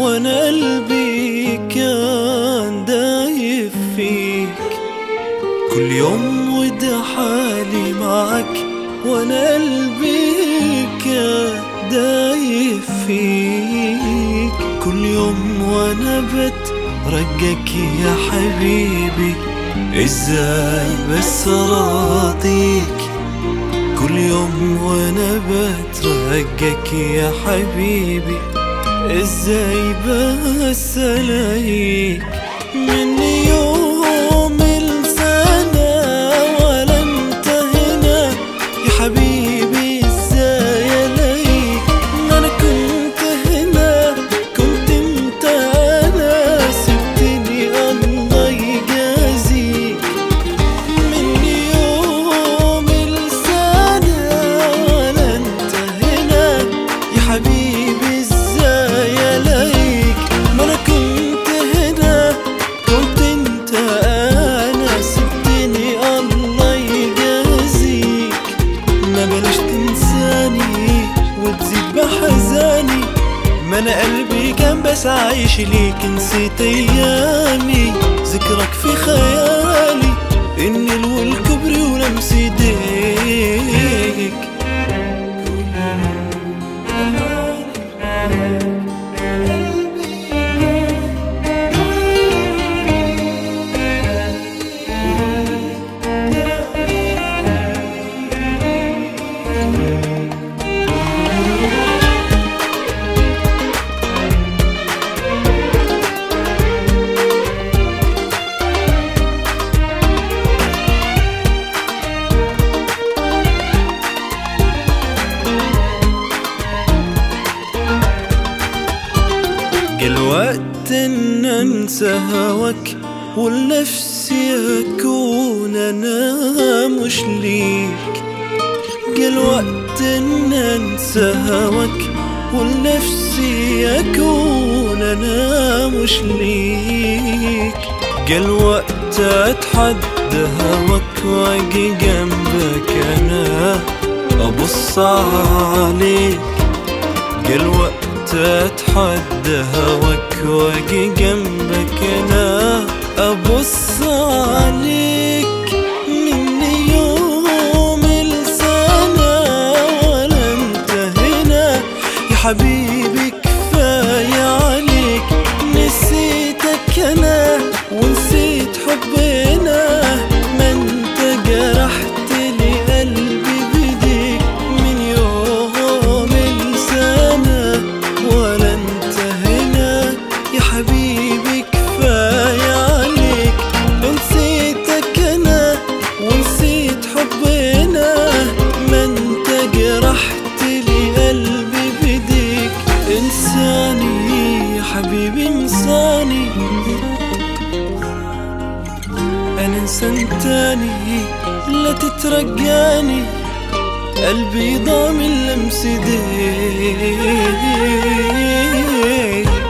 وانا قلبي كان دايب فيك كل يوم وده حالي معك وانا قلبي كان دايب فيك كل يوم وانا بترجك يا حبيبي ازاي بس راضيك كل يوم وانا بترجك يا حبيبي ازاي بس الاقيك من يوم السنة ولا انت هنا يا حبيبي ازاي الاقيك ما انا كنت هنا كنت انت انا سبتني الله يجازيك من يوم السنة ولا انت هنا يا حبيبي ازاي الاقيك ما انا كنت هنا كنت انت انا سبتني الله يجازيك ما بلاش تنساني وتزيد بحزاني ما انا قلبي كان بس عايش ليك نسيت ايامي ذكرك في خيالي النيل والكبري ولمس ايديك جه الوقت ان انسى هواك ولنفسي اكون انا مش ليك جه الوقت ان انسى هواك ولنفسي اكون انا مش ليك جه الوقت اتحدى هواك واجي جنبك انا ابص عليك جه الوقت اتحدى هواك واجي جنبك انا ابص عليك من يوم السنة ولا انت هنا يا حبيبي كفاية عليك نسيتك انا ونسيت حبنا ما انت جرحت لي قلبي بديك من يوم السنة ولا انت هنا يا حبيبي كفاية عليك نسيتك انا ونسيت حبنا ما انت جرحت لي قلبي بديك انساني يا حبيبي انساني انا انسان تاني لا تترجاني قلبي ضامن لمس ايديك